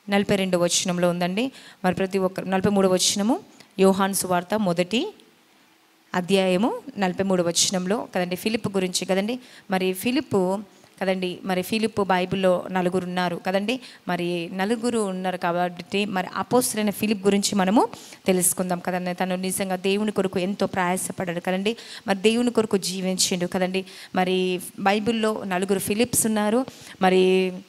నలభై రెండు వచనంలో ఉందండి మరి ప్రతి ఒక్క నలభై మూడు వచనము యోహాన్ సువార్త మొదటి అధ్యాయము నలభై మూడు వచనంలో కదండి ఫిలిప్ గురించి కదండి మరి ఫిలిప్ కదండి మరి ఫిలిప్ బైబిల్లో నలుగురు ఉన్నారు కదండి మరి నలుగురు ఉన్నారు కాబట్టి మరి అపోస్తులైన ఫిలిప్ గురించి మనము తెలుసుకుందాం కదండి తను నిజంగా దేవుని కొరకు ఎంతో ప్రయాసపడ్డాడు కదండి మరి దేవుని కొరకు జీవించిండు కదండి మరి బైబిల్లో నలుగురు ఫిలిప్స్ ఉన్నారు మరి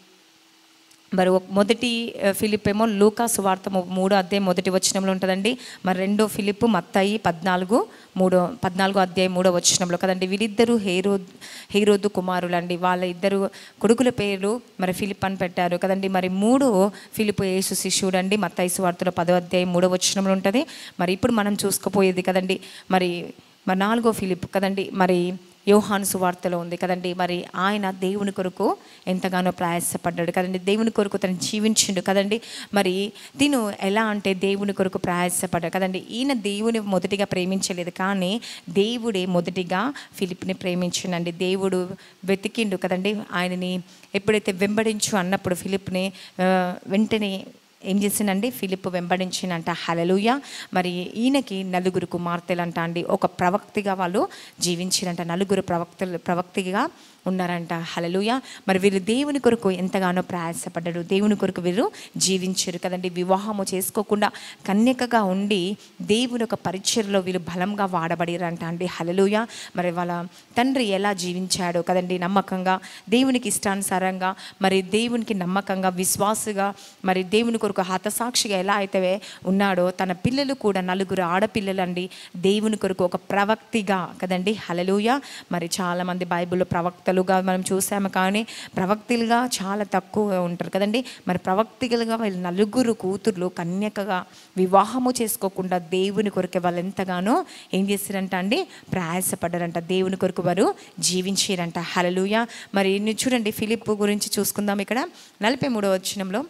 మరి ఒక- మొదటి ఆ, ఫిలిప్ ఏమో లూకా సువార్త ము- మూడో అధ్యాయం మొదటి వచనంలో ఉంటుందండి మరి రెండో ఫిలిప్ మత్తాయి పద్నాలుగు మూడో పద్నాలుగో అధ్యాయం మూడో వచనంలో కదండి వీళ్ళిద్దరూ హేరో హేరోదు కుమారులు అండి వాళ్ళ ఇద్దరు కొడుకుల పేర్లు మరి ఫిలిప్ అని పెట్టారు కదండి మరి మూడో ఫిలిప్ యేసు శిష్యుడు అండి మత్తాయి సువార్తలో పదో అధ్యాయం మూడో వచనంలో ఉంటుంది మరి ఇప్పుడు మనం చూసుకుపోయేది కదండి మరి మరి నాలుగో ఫిలిప్ కదండి మరి యోహాను సువార్తలో ఉంది కదండి మరి ఆయన దేవుని కొరకు ఎంతగానో ప్రయాసపడ్డాడు కదండి దేవుని కొరకు తను జీవించిండు కదండి మరి తిను ఎలా అంటే దేవుని కొరకు ప్రయాసపడ్డాడు కదండి ఈయన దేవుని మొదటిగా ప్రేమించలేదు కానీ దేవుడే మొదటిగా ఫిలిప్ని ప్రేమించిండండి దేవుడు వెతికిండు కదండి ఆయనని ఎప్పుడైతే వెంబడించు అన్నప్పుడు ఫిలిప్ని ఆ, వెంటనే ఏం చేసిందండి ఫిలిప్ వెంబడించినంట హలలుయ మరి ఈయనకి నలుగురు కుమార్తెలంట అండి ఒక ప్రవక్తిగా వాళ్ళు జీవించిరంట నలుగురు ప్రవక్తలు ప్రవక్తిగా ఉన్నారంట హలలుయ మరి వీళ్ళు దేవుని కొరకు ఎంతగానో ప్రయాసపడ్డారు దేవుని కొరకు వీళ్ళు జీవించారు కదండి వివాహము చేసుకోకుండా కన్యకగా ఉండి దేవుని ఒక పరిచయలో వీళ్ళు బలంగా వాడబడిరంట అండి హలలుయ మరి వాళ్ళ తండ్రి ఎలా జీవించాడో కదండి నమ్మకంగా దేవునికి ఇష్టానుసారంగా మరి దేవునికి నమ్మకంగా విశ్వాసగా మరి దేవుని కొరకు హతసాక్షిగా ఎలా అయితే ఉన్నాడో తన పిల్లలు కూడా నలుగురు ఆడపిల్లలు అండి దేవుని కొరకు ఒక ప్రవక్తిగా కదండి హలలుయ మరి చాలామంది బైబిల్లో ప్రవక్తలుగా మనం చూసాము కానీ ప్రవక్తులుగా చాలా తక్కువ ఉంటారు కదండి మరి ప్రవక్తిలుగా వీళ్ళు నలుగురు కూతుర్లు కన్యకగా వివాహము చేసుకోకుండా దేవుని కొరకు వాళ్ళు ఎంతగానో ఏం చేస్తారంట అండి ప్రయాసపడ్డారంట దేవుని కొరకు వారు జీవించారంట హలలుయ మరి ఇన్ని చూడండి ఫిలిప్ గురించి చూసుకుందాం ఇక్కడ నలభై మూడో వచనంలో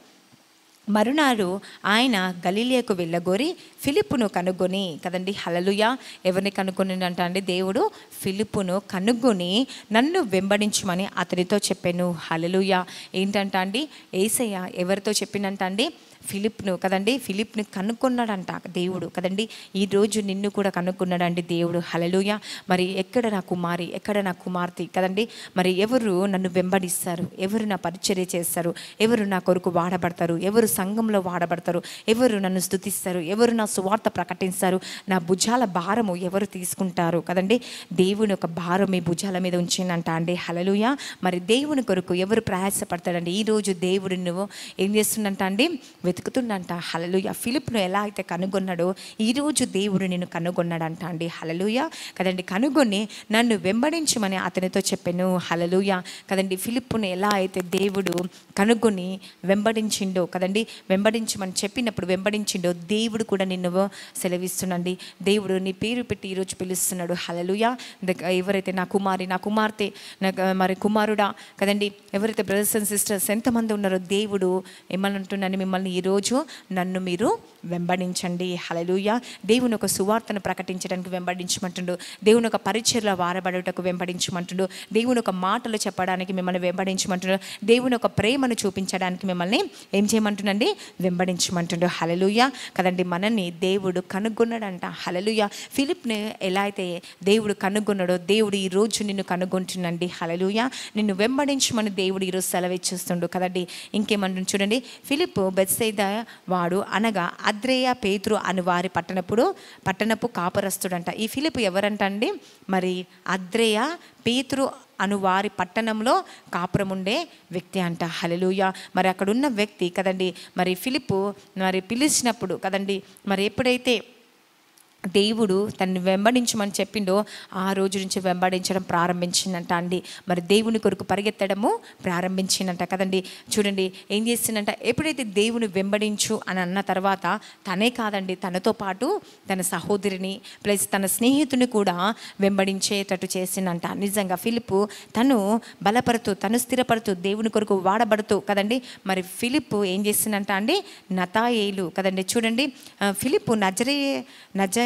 మరునాడు ఆయన గలీలియకు వెళ్ళగోరి ఫిలిప్పును కనుగొని కదండి హలలుయ ఎవరిని కనుగొనినంట అండి దేవుడు ఫిలిప్పును కనుగొని నన్ను వెంబడించమని అతనితో చెప్పాను హలలుయ ఏంటంట అండి ఏసయ్య ఎవరితో చెప్పినంట అండి ఫిలిప్ను కదండి ఫిలిప్ని కనుక్కున్నాడంట దేవుడు కదండి ఈ రోజు నిన్ను కూడా కనుక్కున్నాడండి దేవుడు హలలుయ మరి ఎక్కడ నా కుమారి ఎక్కడ నా కుమార్తె కదండి మరి ఎవరు నన్ను వెంబడిస్తారు ఎవరు నా పరిచర్య చేస్తారు ఎవరు నా కొరకు వాడబడతారు ఎవరు సంఘంలో వాడబడతారు ఎవరు నన్ను స్థుతిస్తారు ఎవరు నా సువార్త ప్రకటిస్తారు నా భుజాల భారము ఎవరు తీసుకుంటారు కదండి దేవుని ఒక భారం మీ భుజాల మీద ఉంచిందంట అండి హలలుయ మరి దేవుని కొరకు ఎవరు ప్రయాసపడతాడండి ఈ రోజు దేవుడు నువ్వు ఏం చేస్తుందంట అండి వెతుకుతుండంట హలలుయ ఫిలిప్ను ఎలా అయితే కనుగొన్నాడో ఈరోజు దేవుడు నేను కనుగొన్నాడంట అండి హలలుయ కదండి కనుగొని నన్ను వెంబడించమని అతనితో చెప్పాను హలలుయ కదండి ఫిలిప్పును ఎలా అయితే దేవుడు కనుగొని వెంబడించిండో కదండి వెంబడించమని చెప్పినప్పుడు వెంబడించిండో దేవుడు కూడా నిన్ను సెలవిస్తున్నాండి దేవుడు నీ పేరు పెట్టి ఈరోజు పిలుస్తున్నాడు హలలుయ ఎవరైతే నా కుమారి నా కుమార్తె నాకు మరి కుమారుడా కదండి ఎవరైతే బ్రదర్స్ అండ్ సిస్టర్స్ ఎంతమంది ఉన్నారో దేవుడు ఏమని అంటున్నాను మిమ్మల్ని ఈరోజు నన్ను మీరు వెంబడించండి హలలుయ దేవుని ఒక సువార్తను ప్రకటించడానికి వెంబడించమంటుండు దేవుని ఒక పరిచయలో వారబడుటకు వెంబడించమంటుండు దేవుని ఒక మాటలు చెప్పడానికి మిమ్మల్ని వెంబడించమంటుండు దేవుని ఒక ప్రేమను చూపించడానికి మిమ్మల్ని ఏం చేయమంటుండండి వెంబడించమంటుండు హలలుయ కదండి మనల్ని దేవుడు కనుగొన్నాడంట హలలుయ ఫిలిప్ని ఎలా అయితే దేవుడు కనుగొన్నాడో దేవుడు ఈ రోజు నిన్ను కనుగొంటుండండి హలలుయ నిన్ను వెంబడించమని దేవుడు ఈరోజు సెలవిచ్చేస్తుండు కదండి ఇంకేమంటుంది చూడండి ఫిలిప్ బెత్సైద వాడు అనగా అద్రేయ పేతురు అని వారి పట్టణప్పుడు పట్టణపు కాపరస్తుడంట ఈ ఫిలిప్ ఎవరంట అండి మరి అద్రేయ పేతురు అను వారి పట్టణంలో కాపురం ఉండే వ్యక్తి అంట హలలుయ మరి అక్కడ ఉన్న వ్యక్తి కదండి మరి ఫిలిప్ మరి పిలిచినప్పుడు కదండి మరి ఎప్పుడైతే దేవుడు తనని వెంబడించమని చెప్పిండో ఆ రోజు నుంచి వెంబడించడం ప్రారంభించిందంట అండి మరి దేవుని కొరకు పరిగెత్తడము ప్రారంభించిందంట కదండి చూడండి ఏం చేసిందంట ఎప్పుడైతే దేవుని వెంబడించు అని అన్న తర్వాత తనే కాదండి తనతో పాటు తన సహోదరిని ప్లస్ తన స్నేహితుని కూడా వెంబడించేటట్టు చేసిందంట నిజంగా ఫిలిప్ తను బలపడుతూ తను స్థిరపడుతూ దేవుని కొరకు వాడబడుతూ కదండి మరి ఫిలిప్ ఏం చేసిందంట అండి నతాయేలు కదండి చూడండి ఆ, ఫిలిప్ నజరే నజ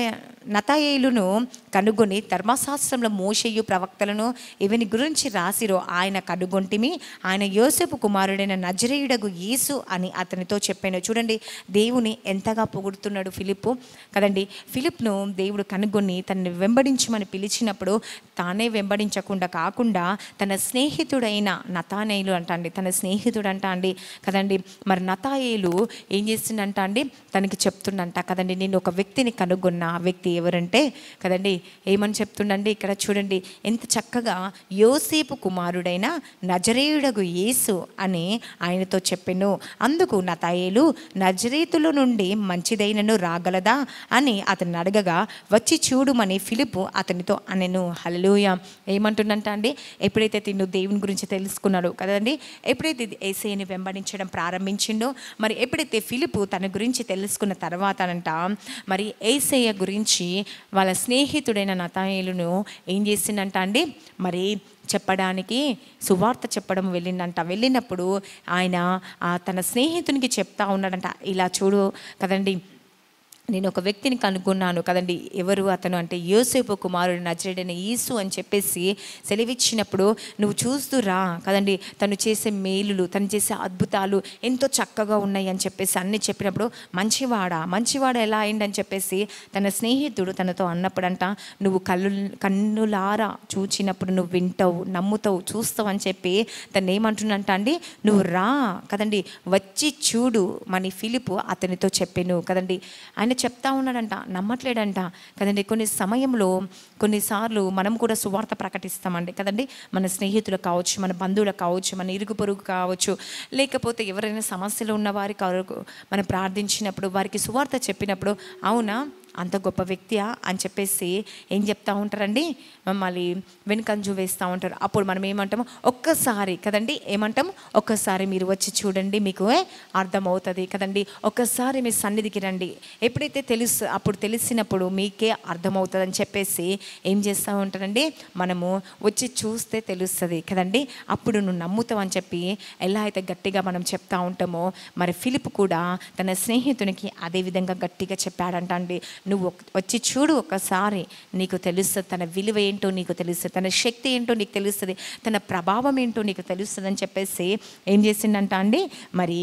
నతాయేలును కనుగొని ధర్మశాస్త్రంలో మోషయ్యు ప్రవక్తలను ఇవని గురించి రాసిరో ఆయన కనుగొంటిమి ఆయన యోసేపు కుమారుడైన నజరేయుడగు యేసు అని అతనితో చెప్పాను చూడండి దేవుని ఎంతగా పొగుడుతున్నాడు ఫిలిప్పు కదండి ఫిలిప్ను దేవుడు కనుగొని తనని వెంబడించమని పిలిచినప్పుడు తానే వెంబడించకుండా కాకుండా తన స్నేహితుడైన నతానేయులు అంట అండి తన స్నేహితుడు అంట అండి కదండి మరి నతాయేలు ఏం చేస్తుందంట అండి తనకి చెప్తుండంట కదండి నేను ఒక వ్యక్తిని కనుగొన్న ఆ వ్యక్తి ఎవరంటే కదండి ఏమని చెప్తుండండి ఇక్కడ చూడండి ఎంత చక్కగా యోసేపు కుమారుడైన నజరేయుడగు యేసు అని ఆయనతో చెప్పెను అందుకు నతాయేలు నజరేతుల నుండి మంచిదైనను రాగలదా అని అతన్ని అడగగా వచ్చి చూడుమని ఫిలిపు అతనితో అనెను హల్లెలూయా ఏమంటుందంట అండి ఎప్పుడైతే తిను దేవుని గురించి తెలుసుకున్నాడు కదండి ఎప్పుడైతే ఏసైని వెంబడించడం ప్రారంభించిండో మరి ఎప్పుడైతే ఫిలిపు తన గురించి తెలుసుకున్న తర్వాతనంట మరి ఏసయ్య గురించి వాళ్ళ స్నేహితుడైన నతాయేలును ఏం చేసిందంట అండి మరి చెప్పడానికి సువార్త చెప్పడం వెళ్ళిందంట వెళ్ళినప్పుడు ఆయన ఆ తన స్నేహితునికి చెప్తా ఉన్నాడంట ఇలా చూడు కదండి నేను ఒక వ్యక్తిని కనుగొన్నాను కదండి ఎవరు అతను అంటే యోసేపు కుమారుడు నజరేడైన యేసు అని చెప్పేసి సెలవిచ్చినప్పుడు నువ్వు చూస్తూ రా కదండి తను చేసే మేలులు తను చేసే అద్భుతాలు ఎంతో చక్కగా ఉన్నాయి అని చెప్పేసి అన్ని చెప్పినప్పుడు మంచివాడ మంచివాడ ఎలా అయిందని చెప్పేసి తన స్నేహితుడు తనతో అన్నప్పుడంట నువ్వు కళ్ళు కన్నులారా చూచినప్పుడు నువ్వు వింటావు నమ్ముతావు చూస్తావు అని చెప్పి తను ఏమంటున్నంట అండి నువ్వు రా కదండి వచ్చి చూడు మని ఫిలిపు అతనితో చెప్పాను కదండి ఆయన చెప్తా ఉన్నాడంట నమ్మట్లేడంట కదండి కొన్ని సమయంలో కొన్నిసార్లు మనం కూడా సువార్త ప్రకటిస్తామండి కదండి మన స్నేహితులు కావచ్చు మన బంధువులు కావచ్చు మన ఇరుగు పొరుగు కావచ్చు లేకపోతే ఎవరైనా సమస్యలు ఉన్న వారి కొరకు మనం ప్రార్థించినప్పుడు వారికి సువార్త చెప్పినప్పుడు అవునా అంత గొప్ప వ్యక్తియా అని చెప్పేసి ఏం చెప్తా ఉంటారండి మమ్మల్ని వెనుకంజు వేస్తూ ఉంటారు అప్పుడు మనం ఏమంటాము ఒక్కసారి కదండి ఏమంటాం ఒక్కసారి మీరు వచ్చి చూడండి మీకు ఏ, అర్థమవుతుంది కదండి ఒక్కసారి మీ సన్నిధికి రండి ఎప్పుడైతే తెలుసు అప్పుడు తెలిసినప్పుడు మీకే అర్థమవుతుంది అని చెప్పేసి ఏం చేస్తూ ఉంటారండి మనము వచ్చి చూస్తే తెలుస్తుంది కదండి అప్పుడు నువ్వు నమ్ముతావు అని చెప్పి ఎలా అయితే గట్టిగా మనం చెప్తా ఉంటామో మరి ఫిలిప్ కూడా తన స్నేహితునికి అదే విధంగా గట్టిగా చెప్పాడంట అండి నువ్వు ఒక్- వచ్చి చూడు ఒకసారి నీకు తెలుస్తుంది తన విలువ ఏంటో నీకు తెలుస్తుంది తన శక్తి ఏంటో నీకు తెలుస్తుంది తన ప్రభావం ఏంటో నీకు తెలుస్తుంది అని చెప్పేసి ఏం చేసిండంట అండి మరి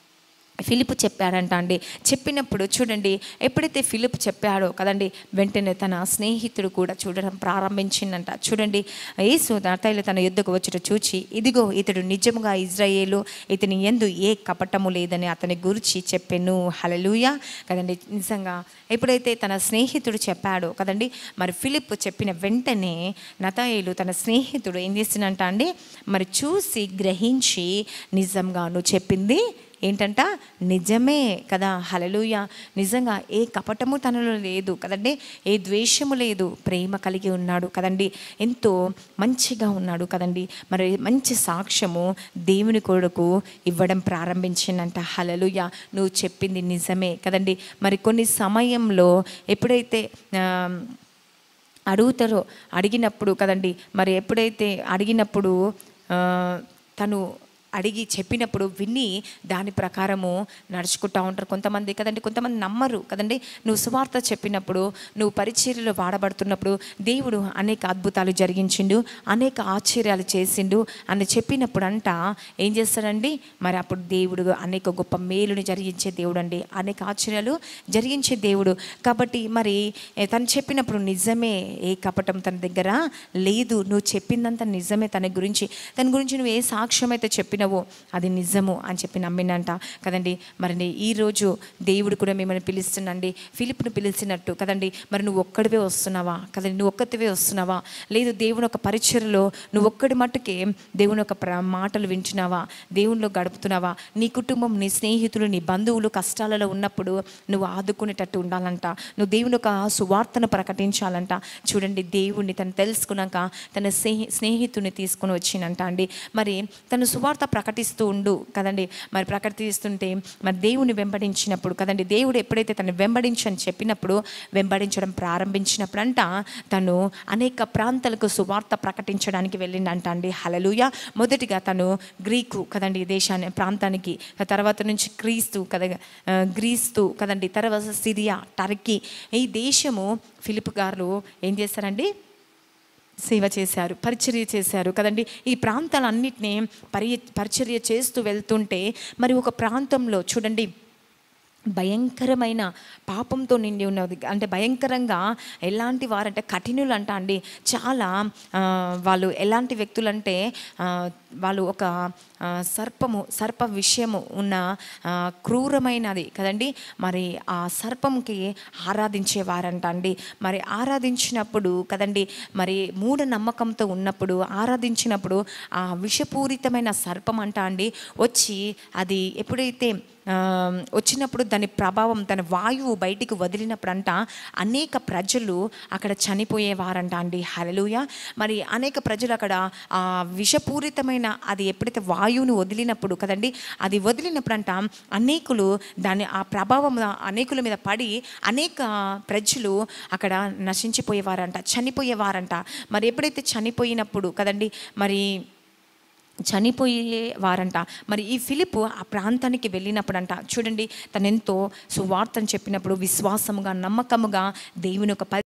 ఫిలిప్ చెప్పాడంట అండి చెప్పినప్పుడు చూడండి ఎప్పుడైతే ఫిలిప్ చెప్పాడో కదండి వెంటనే తన స్నేహితుడు కూడా చూడడం ప్రారంభించిందంట చూడండి యేసు నతైలు తన యుద్ధకు వచ్చుట చూచి ఇదిగో ఇతడు నిజముగా ఇజ్రాయేలు ఇతని ఎందు ఏ కపటము లేదని అతని గురించి చెప్పెను హలలుయ కదండి నిజంగా ఎప్పుడైతే తన స్నేహితుడు చెప్పాడో కదండి మరి ఫిలిప్ చెప్పిన వెంటనే నతాయేలు తన స్నేహితుడు ఏం చేసిందంట అండి మరి చూసి గ్రహించి నిజంగా నువ్వు చెప్పింది ఏంటంట నిజమే కదా హలలుయ నిజంగా ఏ కపటము తనలో లేదు కదండి ఏ ద్వేషము లేదు ప్రేమ కలిగి ఉన్నాడు కదండి ఎంతో మంచిగా ఉన్నాడు కదండి మరి మంచి సాక్ష్యము దేవుని కొడుకు ఇవ్వడం ప్రారంభించిందంట హలలుయ నువ్వు చెప్పింది నిజమే కదండి మరి కొన్ని సమయంలో ఎప్పుడైతే ఆ, అడుగుతారో అడిగినప్పుడు కదండి మరి ఎప్పుడైతే అడిగినప్పుడు ఆ, తను అడిగి చెప్పినప్పుడు విని దాని ప్రకారము నడుచుకుంటూ ఉంటారు కొంతమంది కదండి కొంతమంది నమ్మరు కదండి నువ్వు సువార్త చెప్పినప్పుడు నువ్వు పరిచర్యలో వాడబడుతున్నప్పుడు దేవుడు అనేక అద్భుతాలు జరిగించిండు అనేక ఆశ్చర్యాలు చేసిండు అని చెప్పినప్పుడు అంట ఏం చేస్తాడండి మరి అప్పుడు దేవుడు అనేక గొప్ప మేలుని జరిగించే దేవుడు అండి అనేక ఆశ్చర్యాలు జరిగించే దేవుడు కాబట్టి మరి ఏ, తను చెప్పినప్పుడు నిజమే ఏ కపటం తన దగ్గర లేదు నువ్వు చెప్పిందంత నిజమే తన గురించి తన గురించి నువ్వు ఏ సాక్ష్యం అయితే చెప్పినవో అది నిజము అని చెప్పి నమ్మినంట కదండి మరి ఈరోజు దేవుడు కూడా మిమ్మల్ని పిలుస్తుండండి ఫిలిప్ను పిలిచినట్టు కదండి మరి నువ్వు ఒక్కడివే వస్తున్నావా కదండి నువ్వు ఒక్కటివే వస్తున్నావా లేదు దేవుని ఒక పరిచయలో నువ్వు ఒక్కడి మట్టుకే దేవుని ఒక ప్ర మాటలు వింటున్నావా దేవునిలో గడుపుతున్నావా నీ కుటుంబం నీ స్నేహితులు నీ బంధువులు కష్టాలలో ఉన్నప్పుడు నువ్వు ఆదుకునేటట్టు ఉండాలంట నువ్వు దేవుని ఒక సువార్తను ప్రకటించాలంట చూడండి దేవుణ్ణి తను తెలుసుకున్నాక తన స్నేహి స్నేహితుని తీసుకొని వచ్చినంట అండి మరి తను సువార్త ప్రకటిస్తూ ఉండు కదండి మరి ప్రకటిస్తుంటే మరి దేవుని వెంబడించినప్పుడు కదండి దేవుడు ఎప్పుడైతే తను వెంబడించని చెప్పినప్పుడు వెంబడించడం ప్రారంభించినప్పుడు అంట తను అనేక ప్రాంతాలకు సువార్త ప్రకటించడానికి వెళ్ళిండంట అండి హలలుయ మొదటిగా తను గ్రీకు కదండి ఈ దేశాన్ని ప్రాంతానికి తర్వాత నుంచి క్రీస్తు కద ఆ, గ్రీస్తు కదండి తర్వాత సిరియా టర్కీ ఈ దేశము ఫిలిప్ గారు ఏం చేస్తారండి సేవ చేశారు పరిచర్య చేశారు కదండి ఈ ప్రాంతాలన్నిటినీ పరి పరిచర్య చేస్తూ వెళ్తుంటే మరి ఒక ప్రాంతంలో చూడండి భయంకరమైన పాపంతో నిండి ఉన్నది అంటే భయంకరంగా ఎలాంటి వారంటే కఠినులు అంట అండి చాలా ఆ, వాళ్ళు ఎలాంటి వ్యక్తులు అంటే ఆ, వాళ్ళు ఒక ఆ, సర్పము సర్ప విషయము ఉన్న ఆ, క్రూరమైనది కదండి మరి ఆ సర్పంకి ఆరాధించేవారంట అండి మరి ఆరాధించినప్పుడు కదండి మరి మూఢ నమ్మకంతో ఉన్నప్పుడు ఆరాధించినప్పుడు ఆ విషపూరితమైన సర్పం అంట అండి వచ్చి అది ఎప్పుడైతే ఆ, వచ్చినప్పుడు దాని ప్రభావం తన వాయువు బయటికి వదిలినప్పుడు అంట అనేక ప్రజలు అక్కడ చనిపోయేవారంట అండి హలలుయ మరి అనేక ప్రజలు అక్కడ ఆ విషపూరితమైన అది ఎప్పుడైతే వాయువుని వదిలినప్పుడు కదండి అది వదిలినప్పుడు అంట అనేకులు దాని ఆ ప్రభావం అనేకుల మీద పడి అనేక ప్రజలు అక్కడ నశించిపోయేవారంట చనిపోయేవారంట మరి ఎప్పుడైతే చనిపోయినప్పుడు కదండి మరి చనిపోయే వారంట మరి ఈ ఫిలిప్ ఆ ప్రాంతానికి వెళ్ళినప్పుడంట చూడండి తను ఎంతో సువార్తను చెప్పినప్పుడు విశ్వాసముగా నమ్మకముగా దేవుని ఒక